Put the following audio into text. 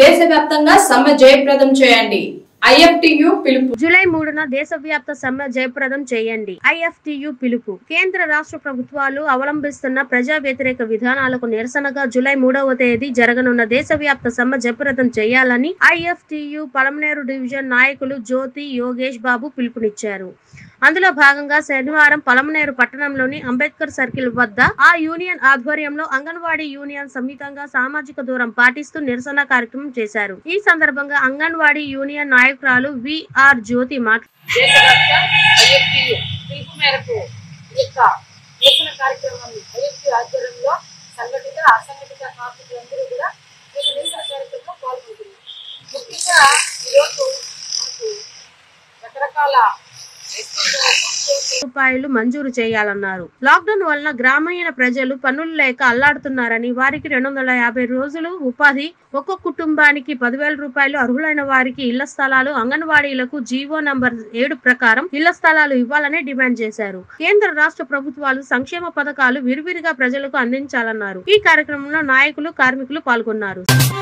దేశవ్యాప్తంగా సమ్మె జయప్రదం చేయండి ఐఎఫ్టియు పిలుపు జూలై మూడున దేశవ్యాప్త సమ్మె జయప్రదం చేయండి ఐఎఫ్టియు పిలుపు కేంద్ర రాష్ట్ర ప్రభుత్వాలు అవలంబిస్తున్న ప్రజా వ్యతిరేక విధానాలకు నిరసనగా జూలై మూడవ తేదీ జరగనున్న దేశవ్యాప్త సమ్మె జయప్రదం చేయాలని ఐఎఫ్టియు పలమనేరు డివిజన్ నాయకులు జ్యోతి యోగేష్ బాబు పిలుపునిచ్చారు అందులో భాగంగా శనివారం పలమనేరు పట్టణంలోని అంబేద్కర్ సర్కిల్ వద్ద ఆ యూనియన్ ఆధ్వర్యంలో అంగన్వాడీ యూనియన్ సంయుక్తంగా సామాజిక దూరం పాటిస్తూ నిరసన కార్యక్రమం చేశారు ఈ సందర్భంగా అంగన్వాడీ యూనియన్ నాయకురాలు విఆర్ జ్యోతి మాట్లాడారు దేశవ్యాప్త ఐఎఫ్టీయు పిలుపు మేరకు ఈ యొక్క నిరసన కార్యక్రమాన్ని ఐఎఫ్టీ ఆధ్వర్యంలో సంఘటిత అసంఘటిత కార్మికులందరూ కూడా ఈ యొక్క నిరసన కార్యక్రమంలో పాల్గొంటున్నారు ముఖ్యంగా ఈరోజు మనకు రకరకాల ఎస్టీలు, రూపాయలు మంజూరు చేయాలన్నారు లాక్డౌన్ వలన గ్రామీణ ప్రజలు పనులు లేక అల్లాడుతున్నారని వారికి రెండు వందల యాభై రోజులు ఉపాధి ఒక్కో కుటుంబానికి పదివేల రూపాయలు అర్హులైన వారికి ఇళ్ల స్థలాలు అంగన్వాడీలకు జీవో నంబర్ ఏడు ప్రకారం ఇళ్ల స్థలాలు ఇవ్వాలని డిమాండ్ చేశారు కేంద్ర రాష్ట్ర ప్రభుత్వాలు సంక్షేమ పథకాలు విరివిరిగా ప్రజలకు అందించాలన్నారు ఈ కార్యక్రమంలో నాయకులు కార్మికులు పాల్గొన్నారు